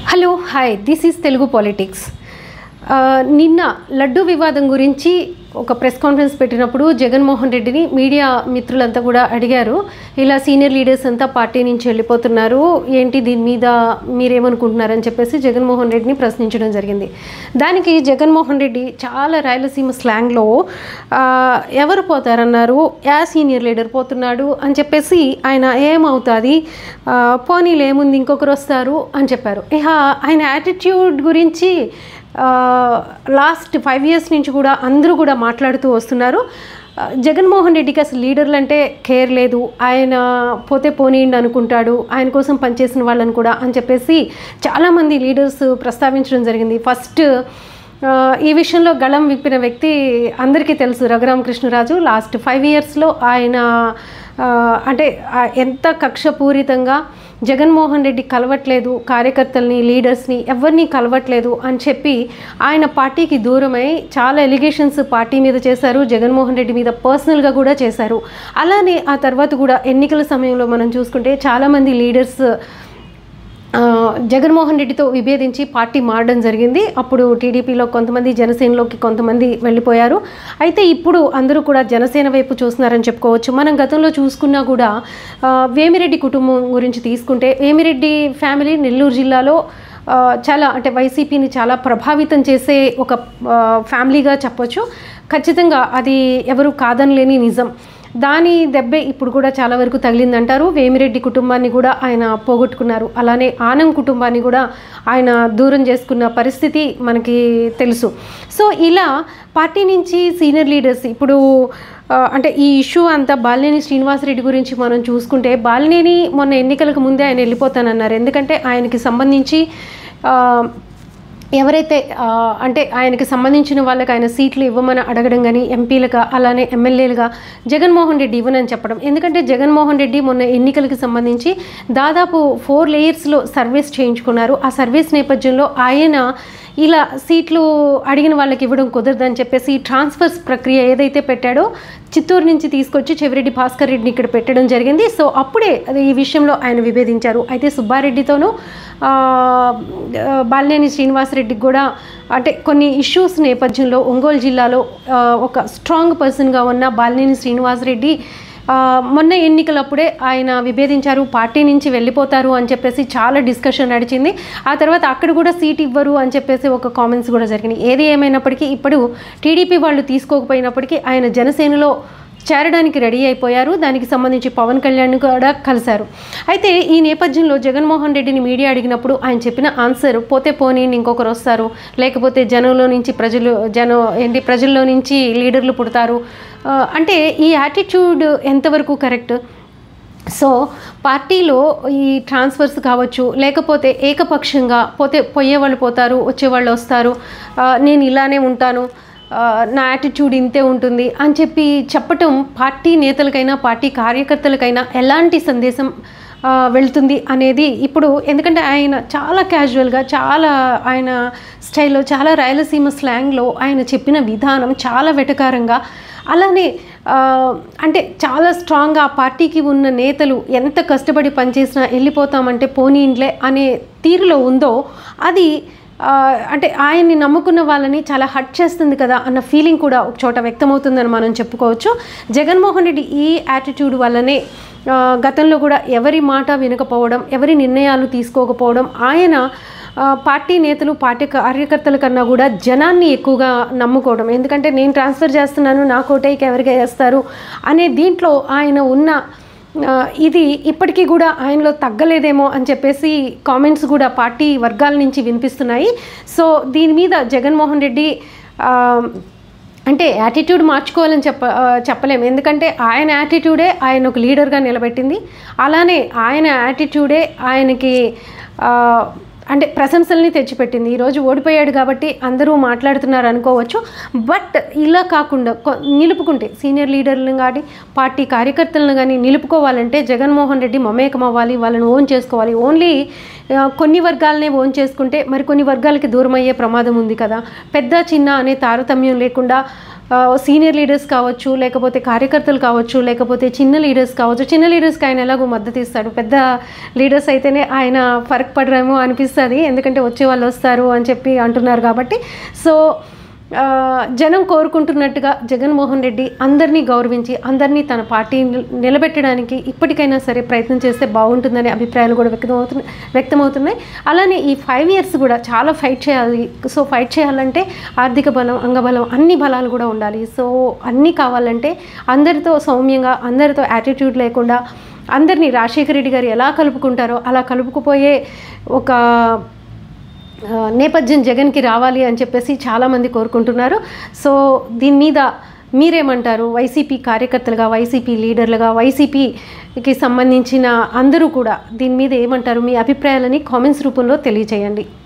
hello hi this is Telugu politics ఆ, నిన్న లడ్డు వివాదం గురించి ఒక ప్రెస్ కాన్ఫరెన్స్ పెట్టినప్పుడు జగన్మోహన్ రెడ్డిని మీడియా మిత్రులంతా కూడా అడిగారు ఇలా సీనియర్ లీడర్స్ అంతా పార్టీ నుంచి వెళ్ళిపోతున్నారు ఏంటి దీని మీద మీరేమనుకుంటున్నారని చెప్పేసి జగన్మోహన్ రెడ్డిని ప్రశ్నించడం జరిగింది దానికి జగన్మోహన్ రెడ్డి చాలా రాయలసీమ స్లాంగ్లో ఆ, ఎవరు పోతారన్నారు యా సీనియర్ లీడర్ పోతున్నాడు అని చెప్పేసి ఆయన ఏమవుతుంది ఆ, పోనీలు ఏముంది ఇంకొకరు వస్తారు అని చెప్పారు ఇక ఆయన యాటిట్యూడ్ గురించి లాస్ట్ ఫైవ్ ఇయర్స్ నుంచి కూడా అందరూ కూడా మాట్లాడుతూ వస్తున్నారు ఆ, జగన్మోహన్ రెడ్డికి అసలు లీడర్లు అంటే కేర్ లేదు ఆయన పోతే పోనీయండి అనుకుంటాడు ఆయన కోసం పనిచేసిన వాళ్ళని కూడా అని చెప్పేసి చాలామంది లీడర్స్ ప్రస్తావించడం జరిగింది ఫస్ట్ ఆ, ఈ విషయంలో గళం విప్పిన వ్యక్తి అందరికీ తెలుసు రఘురామకృష్ణరాజు లాస్ట్ ఫైవ్ ఇయర్స్లో ఆయన ఆ, అంటే ఆ, ఎంత కక్షపూరితంగా జగన్మోహన్ రెడ్డి కలవట్లేదు కార్యకర్తల్ని లీడర్స్ని ఎవరిని కలవట్లేదు అని చెప్పి ఆయన పార్టీకి దూరమై చాలా ఎలిగేషన్స్ పార్టీ మీద చేశారు జగన్మోహన్ రెడ్డి మీద పర్సనల్గా కూడా చేశారు అలానే ఆ తర్వాత కూడా ఎన్నికల సమయంలో మనం చూసుకుంటే చాలామంది లీడర్స్ ఆ, జగన్మోహన్ రెడ్డితో విభేదించి పార్టీ మారడం జరిగింది అప్పుడు టీడీపీలో కొంతమంది జనసేనలోకి కొంతమంది వెళ్ళిపోయారు అయితే ఇప్పుడు అందరూ కూడా జనసేన వైపు చూస్తున్నారని చెప్పుకోవచ్చు మనం గతంలో చూసుకున్నా కూడా ఆ, వేమిరెడ్డి కుటుంబం గురించి తీసుకుంటే వేమిరెడ్డి ఫ్యామిలీ నెల్లూరు జిల్లాలో ఆ, చాలా అంటే వైసీపీని చాలా ప్రభావితం చేసే ఒక ఆ, ఫ్యామిలీగా చెప్పొచ్చు ఖచ్చితంగా అది ఎవరు కాదనలేని నిజం దాని దెబ్బే ఇప్పుడు కూడా చాలా వరకు తగిలిందంటారు వేమిరెడ్డి కుటుంబాన్ని కూడా ఆయన పోగొట్టుకున్నారు అలానే ఆనం కుటుంబాన్ని కూడా ఆయన దూరం చేసుకున్న పరిస్థితి మనకి తెలుసు సో ఇలా పార్టీ నుంచి సీనియర్ లీడర్స్ ఇప్పుడు ఆ, అంటే ఈ ఇష్యూ అంతా బాలినేని శ్రీనివాసరెడ్డి గురించి మనం చూసుకుంటే బాలినేని మొన్న ఎన్నికలకు ముందే ఆయన వెళ్ళిపోతానన్నారు ఎందుకంటే ఆయనకి సంబంధించి ఆ, ఎవరైతే ఆ, అంటే ఆయనకి సంబంధించిన వాళ్ళకి ఆయన సీట్లు ఇవ్వమని అడగడం కానీ ఎంపీలుగా అలానే ఎమ్మెల్యేలుగా జగన్మోహన్ రెడ్డి ఇవ్వనని చెప్పడం ఎందుకంటే జగన్మోహన్ రెడ్డి మొన్న ఎన్నికలకు సంబంధించి దాదాపు ఫోర్ లేయర్స్లో సర్వీస్ చేయించుకున్నారు ఆ సర్వీస్ నేపథ్యంలో ఆయన ఇలా సీట్లు అడిగిన వాళ్ళకి ఇవ్వడం కుదరదని చెప్పేసి ట్రాన్స్ఫర్స్ ప్రక్రియ ఏదైతే పెట్టాడో చిత్తూరు నుంచి తీసుకొచ్చి చెవిరెడ్డి భాస్కర్ రెడ్డిని ఇక్కడ పెట్టడం జరిగింది సో అప్పుడే అది ఈ విషయంలో ఆయన విభేదించారు అయితే సుబ్బారెడ్డితోనూ ఆ, ఆ, బాలినేని శ్రీనివాసరెడ్డికి కూడా అంటే కొన్ని ఇష్యూస్ నేపథ్యంలో ఒంగోలు జిల్లాలో ఆ, ఒక స్ట్రాంగ్ పర్సన్గా ఉన్న బాలినేని శ్రీనివాసరెడ్డి ఆ, మొన్న ఎన్నికలప్పుడే ఆయన విభేదించారు పార్టీ నుంచి వెళ్ళిపోతారు అని చెప్పేసి చాలా డిస్కషన్ నడిచింది ఆ తర్వాత అక్కడ కూడా సీట్ ఇవ్వరు అని చెప్పేసి ఒక కామెంట్స్ కూడా జరిగినాయి ఏది ఏమైనప్పటికీ ఇప్పుడు టీడీపీ వాళ్ళు తీసుకోకపోయినప్పటికీ ఆయన జనసేనలో చేరడానికి రెడీ అయిపోయారు దానికి సంబంధించి పవన్ కళ్యాణ్ కూడా కలిశారు అయితే ఈ నేపథ్యంలో జగన్మోహన్ రెడ్డిని మీడియా అడిగినప్పుడు ఆయన చెప్పిన ఆన్సర్ పోతే పోనీ ఇంకొకరు వస్తారు లేకపోతే జనంలో నుంచి ప్రజలు జనం ఏంటి ప్రజల్లో నుంచి లీడర్లు పుడతారు ఆ, అంటే ఈ యాటిట్యూడ్ ఎంతవరకు కరెక్ట్ సో పార్టీలో ఈ ట్రాన్స్ఫర్స్ కావచ్చు లేకపోతే ఏకపక్షంగా పోతే పోయేవాళ్ళు పోతారు వచ్చేవాళ్ళు వస్తారు ఆ, నేను ఇలానే ఉంటాను ఆ, నా యాటిట్యూడ్ ఇంతే ఉంటుంది అని చెప్పి చెప్పటం పార్టీ నేతలకైనా పార్టీ కార్యకర్తలకైనా ఎలాంటి సందేశం ఆ, వెళ్తుంది అనేది ఇప్పుడు ఎందుకంటే ఆయన చాలా క్యాజువల్గా చాలా ఆయన స్టైల్లో చాలా రాయలసీమ స్లాంగ్లో ఆయన చెప్పిన విధానం చాలా వెటకారంగా అలానే ఆ, అంటే చాలా స్ట్రాంగ్గా ఆ పార్టీకి ఉన్న నేతలు ఎంత కష్టపడి పనిచేసినా వెళ్ళిపోతామంటే పోనీండ్లే అనే తీరులో ఉందో అది ఆ, అంటే ఆయన్ని నమ్ముకున్న వాళ్ళని చాలా హట్ చేస్తుంది కదా అన్న ఫీలింగ్ కూడా ఒక చోట వ్యక్తమవుతుందని మనం చెప్పుకోవచ్చు జగన్మోహన్ రెడ్డి ఈ యాటిట్యూడ్ వల్లనే ఆ, గతంలో కూడా ఎవరి మాట వినకపోవడం ఎవరి నిర్ణయాలు తీసుకోకపోవడం ఆయన ఆ, పార్టీ నేతలు పార్టీ కార్యకర్తల కన్నా కూడా జనాన్ని ఎక్కువగా నమ్ముకోవడం ఎందుకంటే నేను ట్రాన్స్ఫర్ చేస్తున్నాను నా కోటైకి ఎవరికి వేస్తారు అనే దీంట్లో ఆయన ఉన్న ఆ, ఇది ఇప్పటికీ కూడా ఆయనలో తగ్గలేదేమో అని చెప్పేసి కామెంట్స్ కూడా పార్టీ వర్గాల నుంచి వినిపిస్తున్నాయి సో దీని మీద జగన్మోహన్ రెడ్డి ఆ, అంటే యాటిట్యూడ్ మార్చుకోవాలని చెప్ప ఆ, చెప్పలేము ఎందుకంటే ఆయన యాటిట్యూడే ఆయన ఒక లీడర్గా నిలబెట్టింది అలానే ఆయన యాటిట్యూడే ఆయనకి ఆ, అంటే ప్రశంసల్ని తెచ్చిపెట్టింది ఈరోజు ఓడిపోయాడు కాబట్టి అందరూ మాట్లాడుతున్నారు అనుకోవచ్చు బట్ ఇలా కాకుండా కొ- నిలుపుకుంటే సీనియర్ లీడర్లను కానీ పార్టీ కార్యకర్తలను కానీ నిలుపుకోవాలంటే జగన్మోహన్ రెడ్డి మమేకం అవ్వాలి వాళ్ళని ఓన్ చేసుకోవాలి ఓన్లీ ఆ, కొన్ని వర్గాలనే ఓన్ చేసుకుంటే మరి కొన్ని వర్గాలకి దూరం అయ్యే ప్రమాదం ఉంది కదా పెద్ద చిన్న అనే తారతమ్యం లేకుండా సీనియర్ లీడర్స్ కావచ్చు లేకపోతే కార్యకర్తలు కావచ్చు లేకపోతే చిన్న లీడర్స్ కావచ్చు చిన్న లీడర్స్కి ఆయన ఎలాగో మద్దతు ఇస్తాడు పెద్ద లీడర్స్ అయితేనే ఆయన ఫరక్ పడరేమో అనిపిస్తుంది ఎందుకంటే వచ్చే వాళ్ళు వస్తారు అని చెప్పి అంటున్నారు కాబట్టి సో ఆ, జనం కోరుకుంటున్నట్టుగా జగన్మోహన్ రెడ్డి అందరినీ గౌరవించి అందరినీ తన పార్టీ నిలబెట్టడానికి ఇప్పటికైనా సరే ప్రయత్నం చేస్తే బాగుంటుందనే అభిప్రాయాలు కూడా వ్యక్తమవుతున్నాయి వ్యక్తమవుతున్నాయి అలానే ఈ ఫైవ్ ఇయర్స్ కూడా చాలా ఫైట్ చేయాలి సో ఫైట్ చేయాలంటే ఆర్థిక బలం అంగబలం అన్ని బలాలు కూడా ఉండాలి సో అన్నీ కావాలంటే అందరితో సౌమ్యంగా అందరితో యాటిట్యూడ్ లేకుండా అందరినీ రాజశేఖర రెడ్డి గారు ఎలా కలుపుకుంటారో అలా కలుపుకుపోయే ఒక ఆ, నేపథ్యం జగన్కి రావాలి అని చెప్పేసి చాలామంది కోరుకుంటున్నారు సో దీని మీద మీరేమంటారు వైసీపీ కార్యకర్తలుగా వైసీపీ లీడర్లుగా వైసీపీకి సంబంధించిన అందరూ కూడా దీని మీద ఏమంటారు మీ అభిప్రాయాలని కామెంట్స్ రూపంలో తెలియచేయండి